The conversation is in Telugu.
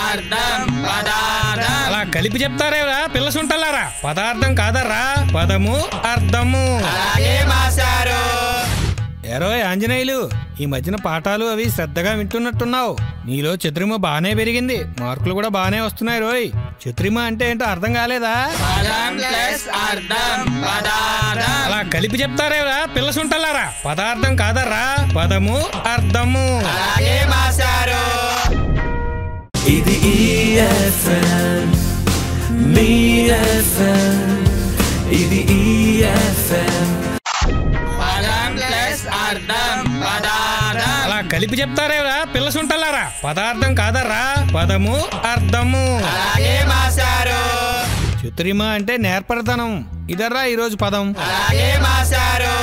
అర్థం పదార్థం అలా కలిపి చెప్తారేరా పిల్ల సుంటలారా పదార్థం కాదర్రా పదము అర్థము అలాగే మాస్టారు ఎరో ఆంజనేయులు ఈ మధ్యన పాఠాలు అవి శ్రద్ధగా వింటున్నట్టున్నావు నీలో చిత్రిమ బాగానే పెరిగింది మార్కులు కూడా బాగానే వస్తున్నాయి రోయ్ చిత్రిమ అంటే ఏంటో అర్థం కాలేదా పదం ప్లస్ అర్థం పదార్థం అలా కలిపి చెప్తారేరా పిల్ల సుంటలారా పదార్థం కాదర్రా పదము అర్థము అలాగే మాస్టారు ఇది EFM మీ FM ఇది EFM పదం ప్లస్ అర్థం పదార్థం అలా కలిపి చెప్తారేరా పిల్ల సుంటలారా పదార్థం కాదర్రా పదము అర్థము అలాగే మాస్టారు చిత్రిమ అంటే నేర్పడతనం ఇదర్రా ఈరోజు పదం అలాగే మాస్టారు